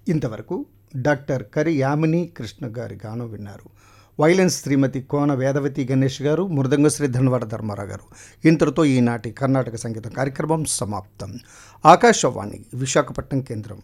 ఇంతవరకు డాక్టర్ కరి యామిని కృష్ణ గారి గానం విన్నారు వైలెన్స్ శ్రీమతి కోన వేదవతి గణేష్ గారు మృదంగ శ్రీ ధన్వాడ ధర్మారావు గారు ఇంతటితో ఈనాటి కర్ణాటక సంగీతం కార్యక్రమం సమాప్తం ఆకాశవాణి విశాఖపట్నం కేంద్రం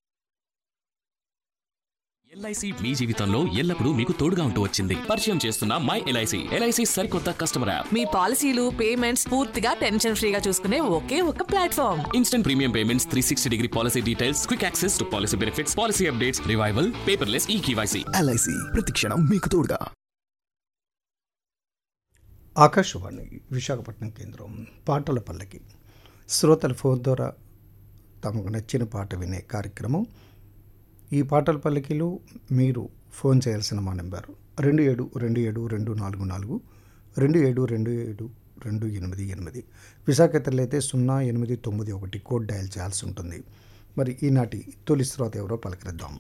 ఎల్ఐసి మీ జీవితంలో ఎల్లప్పుడూ మీకు తోడుగా ఉంటూ వచ్చింది పరిచయం చేస్తున్న మై ఎల్ఐసి ఎల్ఐసి సరికొత్త కస్టమర్ యాప్ మీ పాలసీలు పేమెంట్స్ పూర్తిగా టెన్షన్ ఫ్రీగా చూసుకునే ఒకే ఒక platform instant premium payments three sixty degree policy details quick access to policy benefits policy updates revival paperless e KYC LIC ప్రతిక్షణం మీకు తోడుగా ఆకాశవాణి విశాఖపట్నం కేంద్రం పాటల పల్లకి శ్రోతల ఫోన్ ద్వారా తమకు నచ్చిన పాట వినే కార్యక్రమం ఈ పాటల పల్లకిలో మీరు ఫోన్ చేయాల్సిన మా నెంబర్ రెండు ఏడు రెండు ఏడు రెండు నాలుగు నాలుగు రెండు ఏడు రెండు ఏడు రెండు ఎనిమిది ఎనిమిది విశాఖతలు అయితే సున్నా ఎనిమిది తొమ్మిది ఒకటి కోడ్ డయల్ చేయాల్సి ఉంటుంది మరి ఈనాటి తొలి శ్రోత ఎవరో పలకరిద్దాం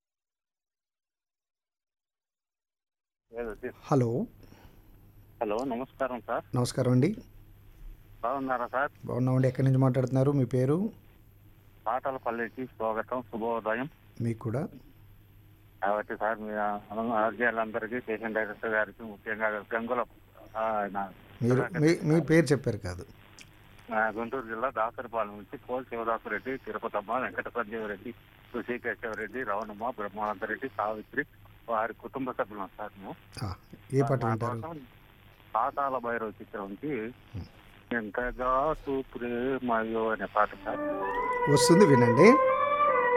హలో హలో నమస్కారం సార్ నమస్కారం అండి బాగున్నారా సార్ బాగున్నామండి ఎక్కడి నుంచి మాట్లాడుతున్నారు మీ పేరు పాటల పల్లెకి స్వాగతం శుభోదయం మీకు కూడా కాబట్టి సార్ మీ ఆర్జీలందరికీ స్టేషన్ డైరెక్టర్ గారికి ముఖ్యంగా గంగుల ఆ, నా- మీరు మీ మీ పేరు చెప్పారు కాదు ఆ, గుంటూరు జిల్లా దాసరిపాలెం నుంచి కోల్ శివదాసరెడ్డి తిరుపతమ్మ వెంకటపంజీవరెడ్డి ఋషికేశవరెడ్డి రవణమ్మ బ్రహ్మానందరెడ్డి సావిత్రి వారి కుటుంబ సభ్యులు సార్ మేము ఆ, ఏ పాట నా వింటారు కోసం పాతాల భైరవ చిత్రంకి ఎంతగా ప్రేమయో అనే పాట సార్ వస్తుంది వినండి